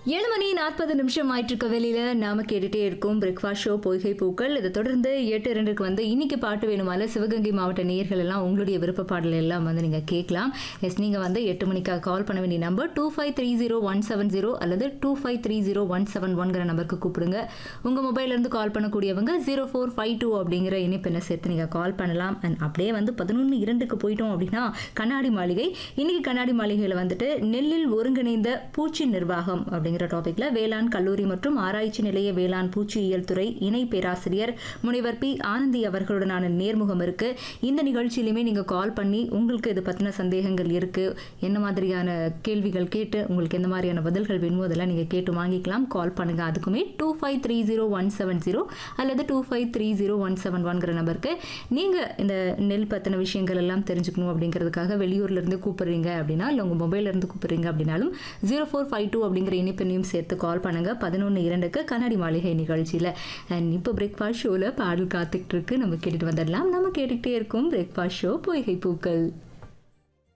ஏழு மணி நாற்பது நிமிஷம் ஆயிட்டிருக்க வெளியில நாம கேட்டுட்டே இருக்கோம் பிரேக்ஃபாஸ்ட் ஷோ பொய்கை பூக்கள் இதை தொடர்ந்து எட்டு ரெண்டுக்கு வந்து இன்னைக்கு பாட்டு வேணுமால சிவகங்கை மாவட்ட நேயர்கள் எல்லாம் உங்களுடைய விருப்ப பாடல் எல்லாம் வந்து நீங்க கேட்கலாம் எஸ் நீங்க வந்து எட்டு மணிக்காக கால் பண்ண வேண்டிய number two five three zero one seven zero அல்லது two five three zero one seven ஒன்கிற நம்பருக்கு கூப்பிடுங்க உங்க மொபைல்ல இருந்து கால் பண்ணக்கூடியவங்க ஜீரோ ஃபோர் ஃபைவ் டூ அப்படிங்கிற இணைப்பெண்ணை சேர்த்து நீங்க கால் பண்ணலாம் அண்ட் அப்படியே வந்து பதினொன்று இரண்டுக்கு போயிட்டோம் அப்படின்னா கண்ணாடி மாளிகை இன்னைக்கு கண்ணாடி மாளிகையில் வந்துட்டு நெல்லில் ஒருங்கிணைந்த பூச்சி நிர்வாகம் அப்படிங்கிற டாபிக்ல வேளாண் கல்லூரி மற்றும் ஆராய்ச்சி நிலைய வேளாண் பூச்சியியல் துறை இணை பேராசிரியர் முனைவர் பி ஆனந்தி அவர்களுடனான நேர்முகம் இருக்கு இந்த நிகழ்ச்சியிலுமே நீங்க கால் பண்ணி உங்களுக்கு இது பத்தின சந்தேகங்கள் இருக்கு என்ன மாதிரியான கேள்விகள் கேட்டு உங்களுக்கு எந்த மாதிரியான பதில்கள் வேணுமோ அதெல்லாம் நீங்க கேட்டு வாங்கிக்கலாம் கால் பண்ணுங்க அதுக்குமே two five three zero one seven zero அல்லது two five three zero one seven ஒன்கிற நம்பருக்கு நீங்க இந்த நெல் பத்தின விஷயங்கள் எல்லாம் தெரிஞ்சுக்கணும் அப்படிங்கிறதுக்காக வெளியூர்ல இருந்து கூப்பிடுறீங்க அப்படின்னா இல்லை உங்க மொபைல்ல இருந்து கூப்பிடுறீங்க அப்படின்னாலும் ஜீரோ ஃபோர் ஃபைவ் டூ அப்படிங்கிற இனிப்பெண்ணையும் சேர்த்து கால் பண்ணுங்க பதினொன்று இரண்டுக்கு கண்ணாடி மாளிகை நிகழ்ச்சியில் அண்ட் இப்போ பிரேக்ஃபாஸ்ட் ஷோவில் பாடல் காத்துக்கிட்டு இருக்கு நம்ம கேட்டுட்டு வந்துடலாம் நம்ம கேட்டுக்கிட்டே இருக்கோம் பிரேக்ஃபாஸ்ட் ஷோ பொய்கை பூக்கள்